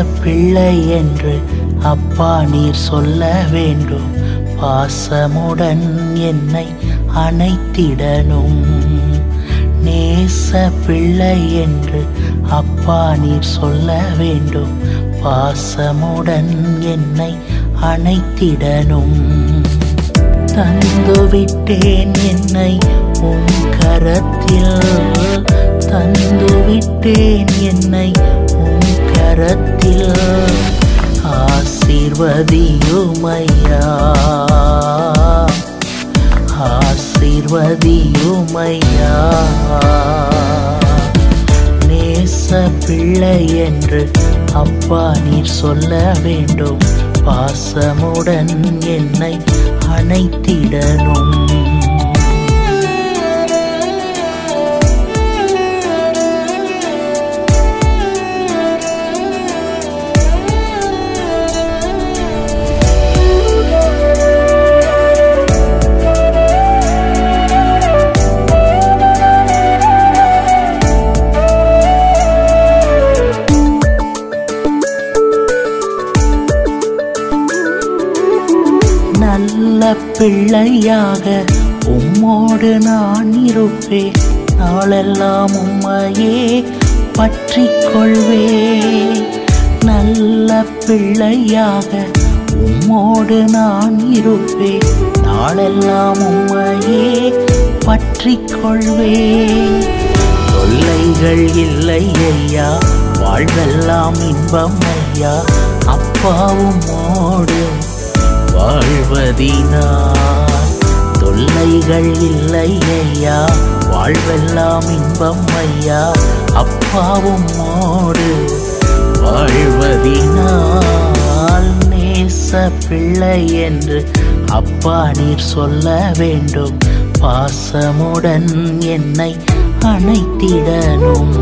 பிள்ளை என்று அப்பா நீர் சொல்ல வேண்டும் பாசமுடன் என்னை அணைத்திடணும் நேச பிள்ளை என்று அப்பா நீர் சொல்ல வேண்டும் பாசமுடன் என்னை அணைத்திடணும் தந்துவிட்டேன் என்னை உன் கரத்தில் தந்துவிட்டேன் என்னை உன் கரத்தில் ஆசீர்வதியுமையா ஆசீர்வதியுமையா நேச பிள்ளை என்று அப்பா நீர் சொல்ல வேண்டும் பாசமுடன் என்னை அணைத்திடணும் நல்ல பிள்ளையாக உம்மோடு நான் இருப்பேன் நாளெல்லாம் உம்மையே பற்றி கொள்வேன் நல்ல பிள்ளையாக உம்மோடு நான் இருப்பேன் நாளெல்லாம் உம்மையே பற்றி கொள்வேன் தொல்லைகள் இல்லை ஐயா வாழ்வெல்லாம் இன்பம் ஐயா அப்பாவும் மோடு வாழ்வதினால் தொல்லைகள் இல்லை ஐயா வாழ்வெல்லாம் இன்பம் ஐயா அப்பாவும் மோடு வாழ்வதினால் நேச பிள்ளை என்று அப்பா நீர் சொல்ல வேண்டும் பாசமுடன் என்னை அணைத்திடணும்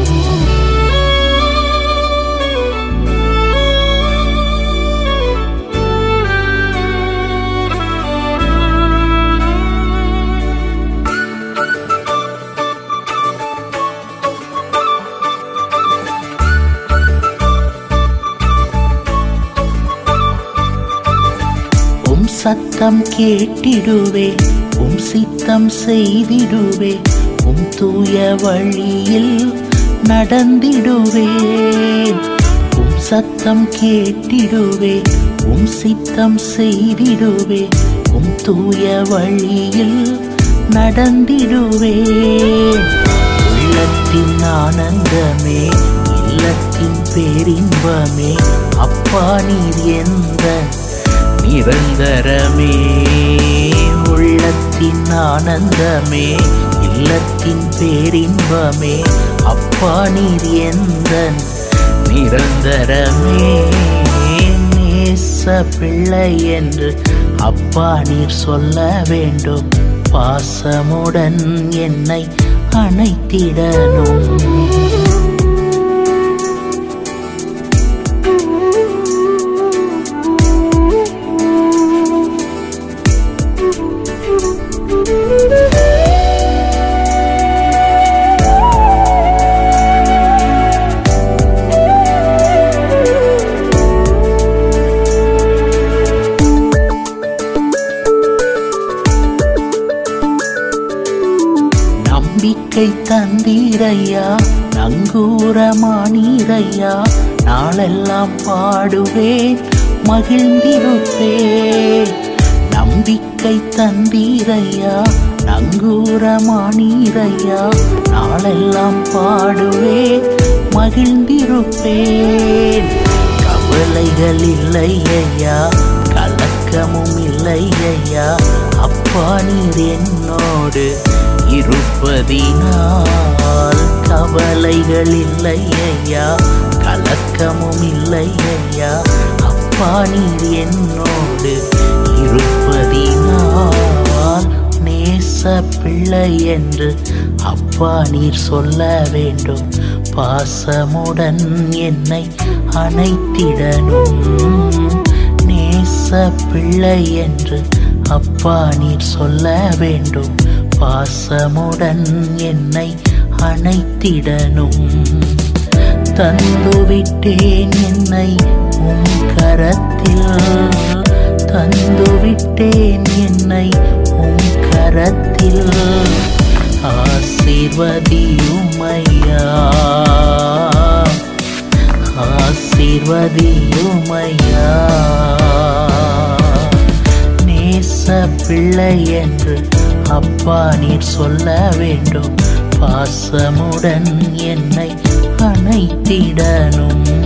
உம் சத்தம் கேட்டிடுவே உம் சித்தம் செய்திடுவே உம் தூய வழியில் நடந்திடுவேன் உம் சத்தம் கேட்டிடுவே உம் சித்தம் செய்திடுவே உம் தூய வழியில் நடந்திடுவேன் உள்ளத்தின் ஆனந்தமே இல்லத்தின் பேரின்பமே அப்பா நீர் எந்த நிரந்தரமே உள்ளத்தின் ஆனந்தமே இல்லத்தின் பேரின்பமே அப்பா நீர் எந்த நிரந்தரமே நேச பிள்ளை என்று அப்பா நீர் சொல்ல வேண்டும் பாசமுடன் என்னை அணைத்திடணும் நம்பிக்கை தந்தீரையா நங்கூரமானீரையா நாளெல்லாம் பாடுவேன் மகிழ்ந்திருப்பேன் நம்பிக்கை தந்தீரையா நங்கூரமானீரையா நாளெல்லாம் பாடுவேன் மகிழ்ந்திருப்பேன் கவலைகள் இல்லை ஐயா கலக்கமும் இல்லை ஐயா அப்பா நீர் என்னோடு இருப்பதினால் கவலைகள் இல்லை ஐயா கலக்கமும் இல்லை ஐயா அப்பா நீர் என்னோடு இருப்பதினால் நேச பிள்ளை என்று அப்பா நீர் சொல்ல வேண்டும் பாசமுடன் என்னை அணைத்திடணும் நேச பிள்ளை என்று அப்பா நீர் சொல்ல வேண்டும் பாசமுடன் என்னை அணைத்திடணும் தந்துவிட்டேன் என்னை உம் கரத்தில் தந்துவிட்டேன் என்னை உம் கரத்தில் ஆசீர்வதியுமையா ஆசீர்வதியுமையா நேச பிள்ளை என்று அப்பா நீர் சொல்ல வேண்டும் பாசமுடன் என்னை அணைத்திடனும்